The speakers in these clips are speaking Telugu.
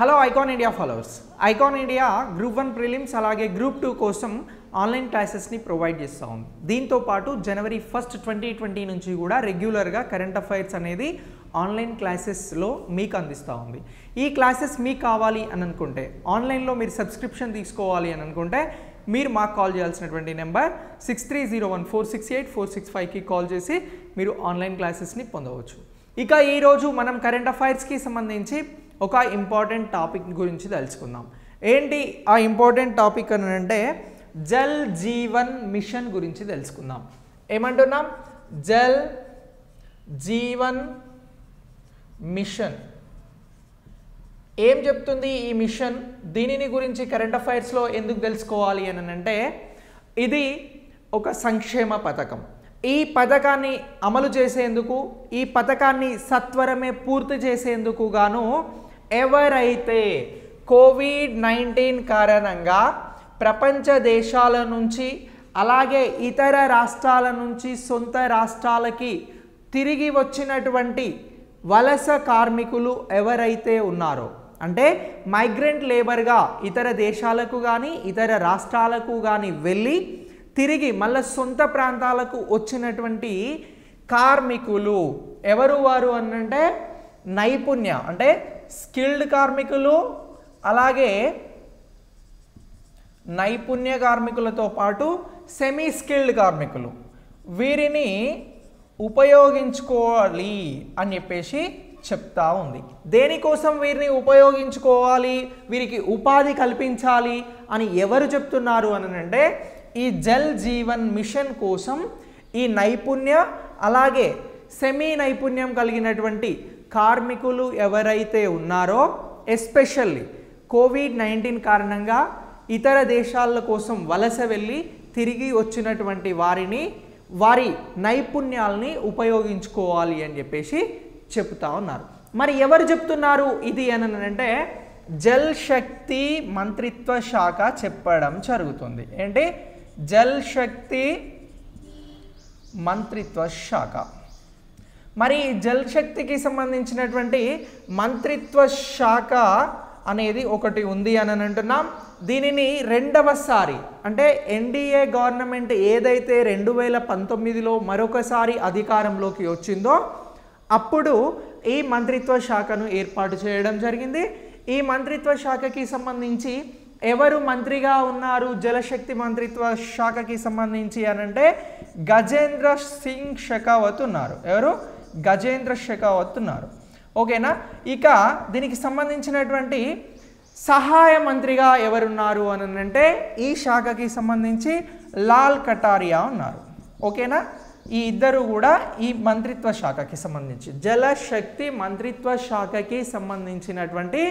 hello Icon India followers Icon India group one prelims అలాగే గ్రూప్ టూ కోసం ఆన్లైన్ క్లాసెస్ని ప్రొవైడ్ చేస్తూ ఉంది దీంతో పాటు జనవరి ఫస్ట్ ట్వంటీ ట్వంటీ నుంచి కూడా రెగ్యులర్గా కరెంట్ అఫైర్స్ అనేది ఆన్లైన్ క్లాసెస్లో మీకు అందిస్తూ ఉంది ఈ క్లాసెస్ మీకు కావాలి అని అనుకుంటే ఆన్లైన్లో మీరు సబ్స్క్రిప్షన్ తీసుకోవాలి అని అనుకుంటే మీరు మాకు కాల్ చేయాల్సినటువంటి number six three zero one four six eight four six ఫైవ్కి కాల్ చేసి మీరు ఆన్లైన్ క్లాసెస్ని పొందవచ్చు ఇక ఈరోజు మనం కరెంట్ అఫైర్స్కి సంబంధించి ఒక ఇంపార్టెంట్ టాపిక్ గురించి తెలుసుకుందాం ఏంటి ఆ ఇంపార్టెంట్ టాపిక్ అని అంటే జల్ జీవన్ మిషన్ గురించి తెలుసుకుందాం ఏమంటున్నాం జల్ జీవన్ మిషన్ ఏం చెప్తుంది ఈ మిషన్ దీనిని గురించి కరెంట్ అఫైర్స్లో ఎందుకు తెలుసుకోవాలి అని అంటే ఇది ఒక సంక్షేమ పథకం ఈ పథకాన్ని అమలు చేసేందుకు ఈ పథకాన్ని సత్వరమే పూర్తి చేసేందుకు గాను ఎవరైతే కోవిడ్ నైన్టీన్ కారణంగా ప్రపంచ దేశాల నుంచి అలాగే ఇతర రాష్ట్రాల నుంచి సొంత రాష్ట్రాలకి తిరిగి వచ్చినటువంటి వలస కార్మికులు ఎవరైతే ఉన్నారో అంటే మైగ్రెంట్ లేబర్గా ఇతర దేశాలకు కానీ ఇతర రాష్ట్రాలకు కానీ వెళ్ళి తిరిగి మళ్ళీ సొంత ప్రాంతాలకు వచ్చినటువంటి కార్మికులు ఎవరు వారు అనంటే నైపుణ్య అంటే స్కిల్డ్ కార్మికులు అలాగే నైపుణ్య కార్మికులతో పాటు సెమీ స్కిల్డ్ కార్మికులు వీరిని ఉపయోగించుకోవాలి అని చెప్పేసి చెప్తా ఉంది దేనికోసం వీరిని ఉపయోగించుకోవాలి వీరికి ఉపాధి కల్పించాలి అని ఎవరు చెప్తున్నారు అని అంటే ఈ జల్ జీవన్ మిషన్ కోసం ఈ నైపుణ్య అలాగే సెమీ నైపుణ్యం కలిగినటువంటి కార్మికులు ఎవరైతే ఉన్నారో ఎస్పెషల్లీ కోవిడ్ నైన్టీన్ కారణంగా ఇతర దేశాల కోసం వలస వెళ్ళి తిరిగి వచ్చినటువంటి వారిని వారి నైపుణ్యాలని ఉపయోగించుకోవాలి అని చెప్పేసి చెప్తా ఉన్నారు మరి ఎవరు చెప్తున్నారు ఇది అని అంటే జల్ శక్తి మంత్రిత్వ శాఖ చెప్పడం జరుగుతుంది ఏంటి జల్ శక్తి మంత్రిత్వ శాఖ మరి జల్ శక్తికి సంబంధించినటువంటి మంత్రిత్వ శాఖ అనేది ఒకటి ఉంది అని అంటున్నాం దీనిని రెండవసారి అంటే ఎన్డీఏ గవర్నమెంట్ ఏదైతే రెండు వేల పంతొమ్మిదిలో మరొకసారి అధికారంలోకి వచ్చిందో అప్పుడు ఈ మంత్రిత్వ శాఖను ఏర్పాటు చేయడం జరిగింది ఈ మంత్రిత్వ శాఖకి సంబంధించి ఎవరు మంత్రిగా ఉన్నారు జలశక్తి మంత్రిత్వ శాఖకి సంబంధించి అనంటే గజేంద్ర సింగ్ షెకావత్ ఉన్నారు ఎవరు గజేంద్ర షెకావత్ ఉన్నారు ఓకేనా ఇక దీనికి సంబంధించినటువంటి సహాయ మంత్రిగా ఎవరున్నారు అని అంటే ఈ శాఖకి సంబంధించి లాల్ కటారియా ఉన్నారు ఓకేనా ఈ ఇద్దరు కూడా ఈ మంత్రిత్వ శాఖకి సంబంధించి జలశక్తి మంత్రిత్వ శాఖకి సంబంధించినటువంటి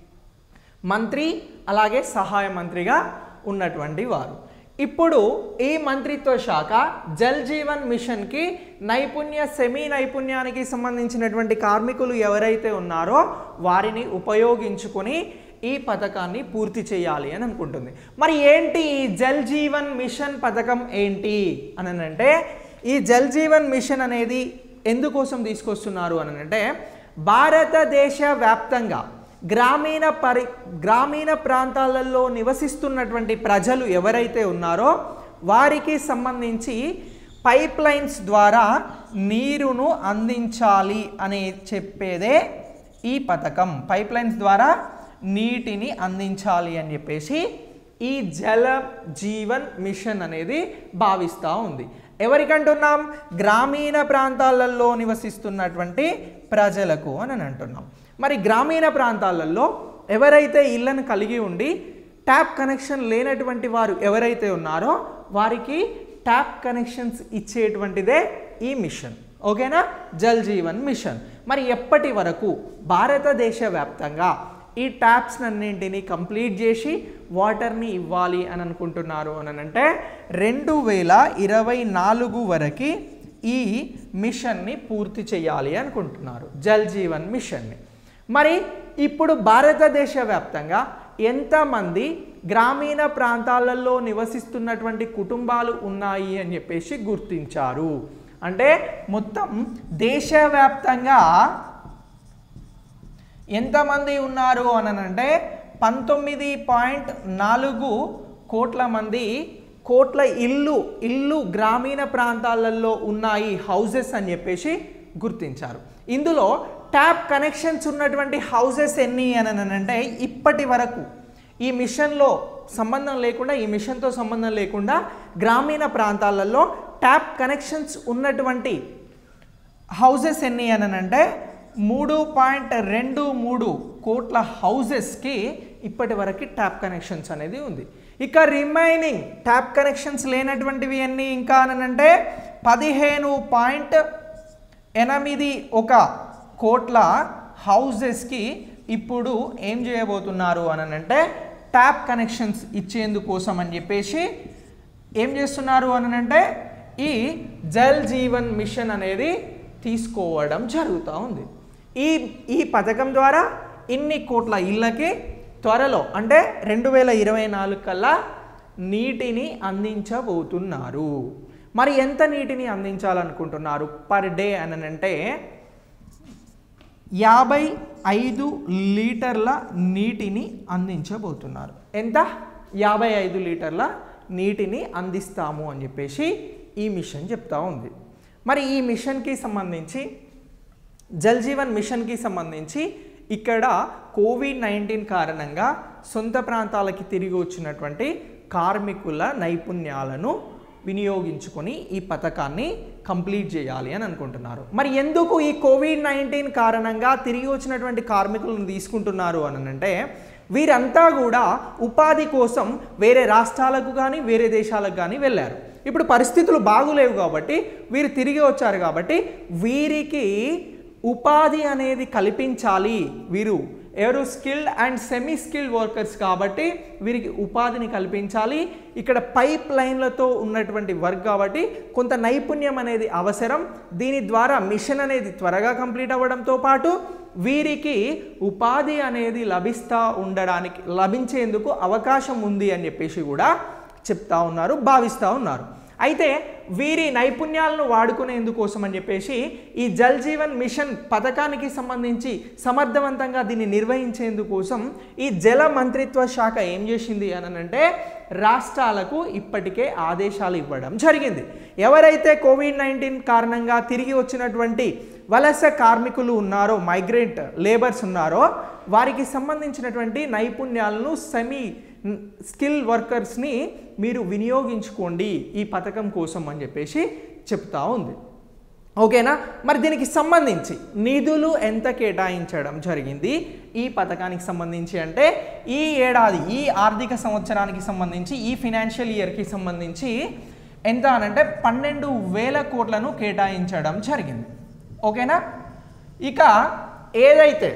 మంత్రి అలాగే సహాయ మంత్రిగా ఉన్నటువంటి వారు ఇప్పుడు ఈ మంత్రిత్వ శాఖ జల్ జీవన్ మిషన్కి నైపుణ్య సెమీ నైపుణ్యానికి సంబంధించినటువంటి కార్మికులు ఎవరైతే ఉన్నారో వారిని ఉపయోగించుకొని ఈ పథకాన్ని పూర్తి చేయాలి అని అనుకుంటుంది మరి ఏంటి ఈ జల్ జీవన్ మిషన్ పథకం ఏంటి అని అంటే ఈ జల్ జీవన్ మిషన్ అనేది ఎందుకోసం తీసుకొస్తున్నారు అని అంటే భారతదేశ వ్యాప్తంగా గ్రామీణ పరి గ్రామీణ ప్రాంతాలలో నివసిస్తున్నటువంటి ప్రజలు ఎవరైతే ఉన్నారో వారికి సంబంధించి పైప్ లైన్స్ ద్వారా నీరును అందించాలి అని చెప్పేదే ఈ పథకం పైప్ లైన్స్ ద్వారా నీటిని అందించాలి అని చెప్పేసి ఈ జల జీవన్ మిషన్ అనేది భావిస్తూ ఉంది ఎవరికంటున్నాం గ్రామీణ ప్రాంతాలలో నివసిస్తున్నటువంటి ప్రజలకు అని అంటున్నాం మరి గ్రామీణ ప్రాంతాలలో ఎవరైతే ఇళ్లను కలిగి ఉండి ట్యాప్ కనెక్షన్ లేనటువంటి వారు ఎవరైతే ఉన్నారో వారికి ట్యాప్ కనెక్షన్స్ ఇచ్చేటువంటిదే ఈ మిషన్ ఓకేనా జల్ జీవన్ మిషన్ మరి ఎప్పటి వరకు భారతదేశ వ్యాప్తంగా ఈ ట్యాప్స్ అన్నింటినీ కంప్లీట్ చేసి వాటర్ని ఇవ్వాలి అని అనుకుంటున్నారు అని అంటే రెండు వేల ఇరవై నాలుగు వరకు ఈ మిషన్ని పూర్తి చేయాలి అనుకుంటున్నారు జల్ జీవన్ మిషన్ని మరి ఇప్పుడు భారతదేశ వ్యాప్తంగా ఎంతమంది గ్రామీణ ప్రాంతాలలో నివసిస్తున్నటువంటి కుటుంబాలు ఉన్నాయి అని చెప్పేసి గుర్తించారు అంటే మొత్తం దేశవ్యాప్తంగా ఎంతమంది ఉన్నారు అని అంటే పంతొమ్మిది పాయింట్ నాలుగు కోట్ల మంది కోట్ల ఇల్లు ఇల్లు గ్రామీణ ప్రాంతాలలో ఉన్నాయి హౌజెస్ అని చెప్పేసి గుర్తించారు ఇందులో ట్యాప్ కనెక్షన్స్ ఉన్నటువంటి హౌజెస్ ఎన్ని అని అంటే ఇప్పటి వరకు ఈ మిషన్లో సంబంధం లేకుండా ఈ మిషన్తో సంబంధం లేకుండా గ్రామీణ ప్రాంతాలలో ట్యాప్ కనెక్షన్స్ ఉన్నటువంటి హౌజెస్ ఎన్ని అని అంటే మూడు పాయింట్ రెండు మూడు కోట్ల హౌజెస్కి ఇప్పటి వరకు ట్యాప్ కనెక్షన్స్ అనేది ఉంది ఇక రిమైనింగ్ ట్యాప్ కనెక్షన్స్ లేనటువంటివి ఎన్ని ఇంకా అని అంటే పదిహేను పాయింట్ ఎనిమిది ఒక కోట్ల హౌజెస్కి ఇప్పుడు ఏం చేయబోతున్నారు అని అంటే ట్యాప్ కనెక్షన్స్ ఇచ్చేందుకోసం అని చెప్పేసి ఏం చేస్తున్నారు అని అంటే ఈ జల్ జీవన్ మిషన్ అనేది తీసుకోవడం జరుగుతూ ఉంది ఈ ఈ పథకం ద్వారా ఇన్ని కోట్ల ఇళ్ళకి త్వరలో అంటే రెండు వేల ఇరవై నాలుగు కల్లా నీటిని అందించబోతున్నారు మరి ఎంత నీటిని అందించాలనుకుంటున్నారు పర్ డే అని అంటే యాభై ఐదు లీటర్ల నీటిని అందించబోతున్నారు ఎంత యాభై ఐదు లీటర్ల నీటిని అందిస్తాము అని చెప్పేసి ఈ మిషన్ చెప్తా ఉంది మరి ఈ మిషన్కి సంబంధించి జల్ జీవన్ మిషన్కి సంబంధించి ఇక్కడ కోవిడ్ నైన్టీన్ కారణంగా సొంత ప్రాంతాలకి తిరిగి వచ్చినటువంటి కార్మికుల నైపుణ్యాలను వినియోగించుకొని ఈ పథకాన్ని కంప్లీట్ చేయాలి అని అనుకుంటున్నారు మరి ఎందుకు ఈ కోవిడ్ నైన్టీన్ కారణంగా తిరిగి వచ్చినటువంటి కార్మికులను తీసుకుంటున్నారు అని అంటే వీరంతా కూడా ఉపాధి కోసం వేరే రాష్ట్రాలకు కానీ వేరే దేశాలకు కానీ వెళ్ళారు ఇప్పుడు పరిస్థితులు బాగులేవు కాబట్టి వీరు తిరిగి వచ్చారు కాబట్టి వీరికి ఉపాధి అనేది కల్పించాలి వీరు ఎవరు skilled and semi skilled workers కాబట్టి వీరికి ఉపాధిని కల్పించాలి ఇక్కడ పైప్ లైన్లతో ఉన్నటువంటి వర్క్ కాబట్టి కొంత నైపుణ్యం అనేది అవసరం దీని ద్వారా మిషన్ అనేది త్వరగా కంప్లీట్ అవ్వడంతో పాటు వీరికి ఉపాధి అనేది లభిస్తూ ఉండడానికి లభించేందుకు అవకాశం ఉంది అని చెప్పేసి కూడా చెప్తా ఉన్నారు భావిస్తూ ఉన్నారు అయితే వీరి నైపుణ్యాలను వాడుకునేందుకోసం అని చెప్పేసి ఈ జల్ జీవన్ మిషన్ పథకానికి సంబంధించి సమర్థవంతంగా దీన్ని నిర్వహించేందుకోసం ఈ జల మంత్రిత్వ శాఖ ఏం చేసింది అని అంటే రాష్ట్రాలకు ఇప్పటికే ఆదేశాలు ఇవ్వడం జరిగింది ఎవరైతే కోవిడ్ నైన్టీన్ కారణంగా తిరిగి వచ్చినటువంటి వలస కార్మికులు ఉన్నారో మైగ్రెంట్ లేబర్స్ ఉన్నారో వారికి సంబంధించినటువంటి నైపుణ్యాలను సెమీ స్కిల్ వర్కర్స్ని మీరు వినియోగించుకోండి ఈ పథకం కోసం అని చెప్పేసి చెప్తా ఉంది ఓకేనా మరి దీనికి సంబంధించి నిధులు ఎంత కేటాయించడం జరిగింది ఈ పథకానికి సంబంధించి అంటే ఈ ఏడాది ఈ ఆర్థిక సంవత్సరానికి సంబంధించి ఈ ఫినాన్షియల్ ఇయర్కి సంబంధించి ఎంత అనంటే పన్నెండు వేల కోట్లను కేటాయించడం జరిగింది ఓకేనా ఇక ఏదైతే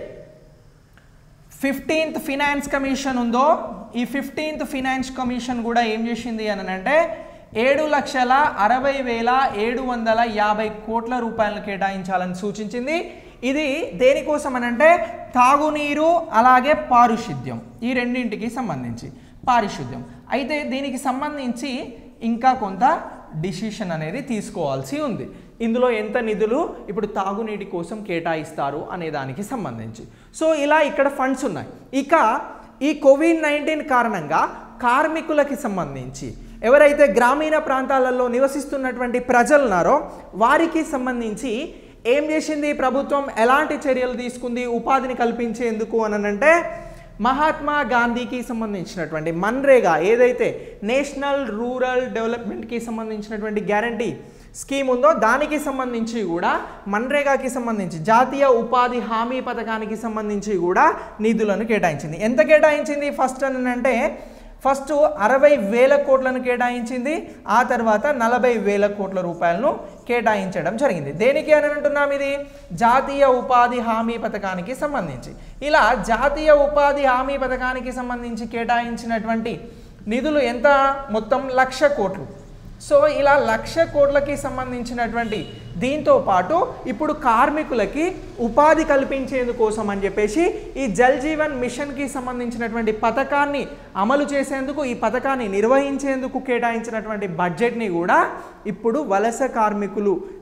ఫిఫ్టీన్త్ ఫినాన్స్ కమిషన్ ఉందో ఈ ఫిఫ్టీన్త్ ఫినాన్స్ కమిషన్ కూడా ఏం చేసింది అని అంటే ఏడు లక్షల అరవై వేల ఏడు వందల యాభై కోట్ల రూపాయలను కేటాయించాలని సూచించింది ఇది దేనికోసం అని అంటే తాగునీరు అలాగే పారిశుద్ధ్యం ఈ రెండింటికి సంబంధించి పారిశుద్ధ్యం అయితే దీనికి సంబంధించి ఇంకా కొంత డిసిషన్ అనేది తీసుకోవాల్సి ఉంది ఇందులో ఎంత నిధులు ఇప్పుడు తాగునీటి కోసం కేటాయిస్తారు అనే దానికి సంబంధించి సో ఇలా ఇక్కడ ఫండ్స్ ఉన్నాయి ఇక ఈ కోవిడ్ నైన్టీన్ కారణంగా కార్మికులకి సంబంధించి ఎవరైతే గ్రామీణ ప్రాంతాలలో నివసిస్తున్నటువంటి ప్రజలు ఉన్నారో వారికి సంబంధించి ఏం చేసింది ప్రభుత్వం ఎలాంటి చర్యలు తీసుకుంది ఉపాధిని కల్పించేందుకు అని అంటే మహాత్మా గాంధీకి సంబంధించినటువంటి మన్రేగా ఏదైతే నేషనల్ రూరల్ డెవలప్మెంట్కి సంబంధించినటువంటి గ్యారంటీ స్కీమ్ ఉందో దానికి సంబంధించి కూడా మన్రేగాకి సంబంధించి జాతీయ ఉపాధి హామీ పథకానికి సంబంధించి కూడా నిధులను కేటాయించింది ఎంత కేటాయించింది ఫస్ట్ అని అంటే ఫస్ట్ అరవై వేల కోట్లను కేటాయించింది ఆ తర్వాత నలభై వేల కోట్ల రూపాయలను కేటాయించడం జరిగింది దేనికి అని అంటున్నాం ఇది జాతీయ ఉపాధి హామీ పథకానికి సంబంధించి ఇలా జాతీయ ఉపాధి హామీ పథకానికి సంబంధించి కేటాయించినటువంటి నిధులు ఎంత మొత్తం లక్ష కోట్లు సో ఇలా లక్ష కోట్లకి సంబంధించినటువంటి దీంతో పాటు ఇప్పుడు కార్మికులకి ఉపాధి కల్పించేందుకోసం అని చెప్పేసి ఈ జల్ జీవన్ మిషన్కి సంబంధించినటువంటి పథకాన్ని అమలు చేసేందుకు ఈ పథకాన్ని నిర్వహించేందుకు కేటాయించినటువంటి బడ్జెట్ని కూడా ఇప్పుడు వలస కార్మికులు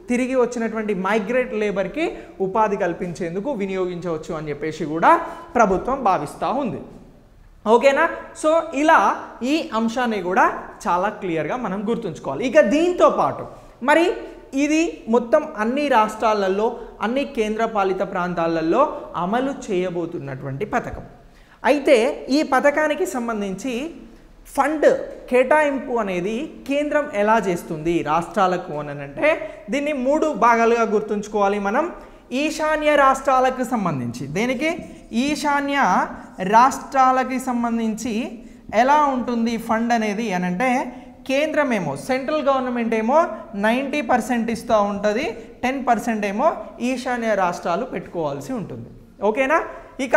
తిరిగి వచ్చినటువంటి మైగ్రేట్ లేబర్కి ఉపాధి కల్పించేందుకు వినియోగించవచ్చు అని చెప్పేసి కూడా ప్రభుత్వం భావిస్తూ ఉంది ఓకేనా సో ఇలా ఈ అంశాన్ని కూడా చాలా క్లియర్గా మనం గుర్తుంచుకోవాలి ఇక దీంతో పాటు మరి ఇది మొత్తం అన్ని రాష్ట్రాలలో అన్ని కేంద్రపాలిత ప్రాంతాలలో అమలు చేయబోతున్నటువంటి పథకం అయితే ఈ పథకానికి సంబంధించి ఫండ్ కేటాయింపు అనేది కేంద్రం ఎలా చేస్తుంది రాష్ట్రాలకు అని అంటే దీన్ని మూడు భాగాలుగా గుర్తుంచుకోవాలి మనం ఈశాన్య రాష్ట్రాలకు సంబంధించి దేనికి ఈశాన్య రాష్ట్రాలకి సంబంధించి ఎలా ఉంటుంది ఫండ్ అనేది అని అంటే కేంద్రం ఏమో సెంట్రల్ గవర్నమెంట్ ఏమో నైంటీ పర్సెంట్ ఇస్తూ ఉంటుంది టెన్ పర్సెంట్ ఏమో ఈశాన్య రాష్ట్రాలు పెట్టుకోవాల్సి ఉంటుంది ఓకేనా ఇక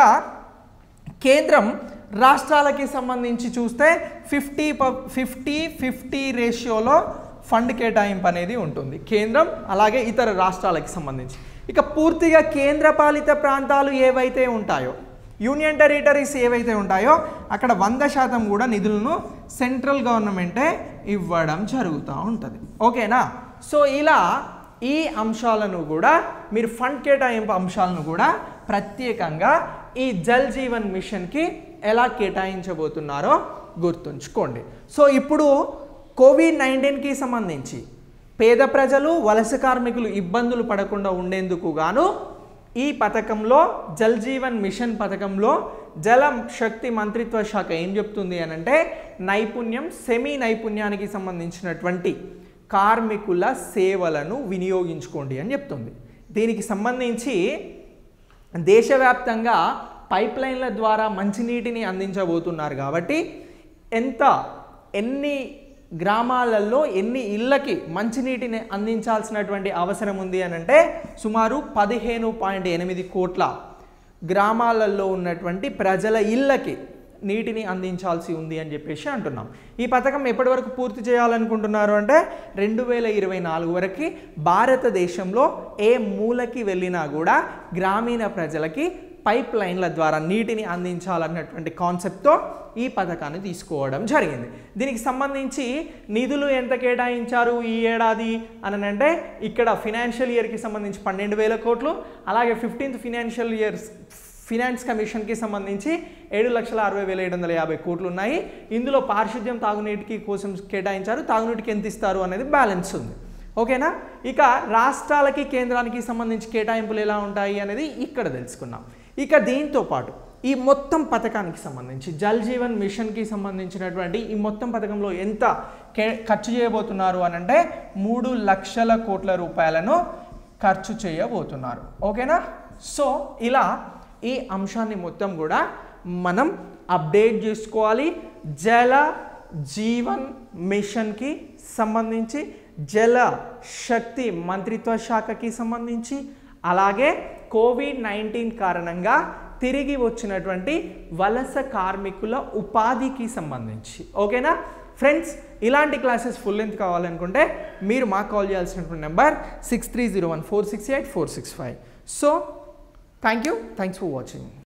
కేంద్రం రాష్ట్రాలకి సంబంధించి చూస్తే ఫిఫ్టీ ఫిఫ్టీ ఫిఫ్టీ రేషియోలో ఫండ్ కేటాయింపు అనేది ఉంటుంది కేంద్రం అలాగే ఇతర రాష్ట్రాలకి సంబంధించి ఇక పూర్తిగా కేంద్రపాలిత ప్రాంతాలు ఏవైతే ఉంటాయో యూనియన్ టెరిటరీస్ ఏవైతే ఉంటాయో అక్కడ వంద శాతం కూడా నిధులను సెంట్రల్ గవర్నమెంటే ఇవ్వడం జరుగుతూ ఉంటుంది ఓకేనా సో ఇలా ఈ అంశాలను కూడా మీరు ఫండ్ కేటాయింపు అంశాలను కూడా ప్రత్యేకంగా ఈ జల్ జీవన్ మిషన్కి ఎలా కేటాయించబోతున్నారో గుర్తుంచుకోండి సో ఇప్పుడు కోవిడ్ నైన్టీన్కి సంబంధించి పేద ప్రజలు వలస కార్మికులు ఇబ్బందులు పడకుండా ఉండేందుకు గాను ఈ పథకంలో జల్ జీవన్ మిషన్ పథకంలో జల శక్తి మంత్రిత్వ శాఖ ఏం చెప్తుంది అని అంటే నైపుణ్యం సెమీ నైపుణ్యానికి సంబంధించినటువంటి కార్మికుల సేవలను వినియోగించుకోండి అని చెప్తుంది దీనికి సంబంధించి దేశవ్యాప్తంగా పైప్ లైన్ల ద్వారా మంచినీటిని అందించబోతున్నారు కాబట్టి ఎంత ఎన్ని గ్రామాలలో ఎన్ని ఇళ్ళకి మంచినీటిని అందించాల్సినటువంటి అవసరం ఉంది అని అంటే సుమారు పదిహేను పాయింట్ ఎనిమిది కోట్ల గ్రామాలలో ఉన్నటువంటి ప్రజల ఇళ్ళకి నీటిని అందించాల్సి ఉంది అని చెప్పేసి అంటున్నాం ఈ పథకం ఎప్పటి వరకు పూర్తి చేయాలనుకుంటున్నారు అంటే రెండు వేల ఇరవై నాలుగు వరకు భారతదేశంలో ఏ మూలకి వెళ్ళినా కూడా గ్రామీణ ప్రజలకి పైప్ లైన్ల ద్వారా నీటిని అందించాలన్నటువంటి కాన్సెప్ట్తో ఈ పథకాన్ని తీసుకోవడం జరిగింది దీనికి సంబంధించి నిధులు ఎంత కేటాయించారు ఈ ఏడాది అని అంటే ఇక్కడ ఫినాన్షియల్ ఇయర్కి సంబంధించి పన్నెండు వేల కోట్లు అలాగే ఫిఫ్టీన్త్ ఫినాన్షియల్ ఇయర్ ఫినాన్స్ కమిషన్కి సంబంధించి ఏడు లక్షల అరవై వేల ఏడు వందల యాభై కోట్లు ఉన్నాయి ఇందులో పారిశుద్ధ్యం తాగునీటికి కోసం కేటాయించారు తాగునీటికి ఎంత ఇస్తారు అనేది బ్యాలెన్స్ ఉంది ఓకేనా ఇక రాష్ట్రాలకి కేంద్రానికి సంబంధించి కేటాయింపులు ఎలా ఉంటాయి అనేది ఇక్కడ తెలుసుకున్నాం ఇక దీంతో పాటు ఈ మొత్తం పథకానికి సంబంధించి జల్ జీవన్ మిషన్కి సంబంధించినటువంటి ఈ మొత్తం పథకంలో ఎంత కే ఖర్చు చేయబోతున్నారు అని అంటే మూడు లక్షల కోట్ల రూపాయలను ఖర్చు చేయబోతున్నారు ఓకేనా సో ఇలా ఈ అంశాన్ని మొత్తం కూడా మనం అప్డేట్ చేసుకోవాలి జల జీవన్ మిషన్కి సంబంధించి జల శక్తి మంత్రిత్వ శాఖకి సంబంధించి అలాగే కోవిడ్ నైన్టీన్ కారణంగా తిరిగి వచ్చినటువంటి వలస కార్మికుల ఉపాధికి సంబంధించి ఓకేనా ఫ్రెండ్స్ ఇలాంటి క్లాసెస్ ఫుల్ లెంత్ కావాలనుకుంటే మీరు మాకు కాల్ చేయాల్సినటువంటి number six three zero one four six eight four six five so thank you thanks for watching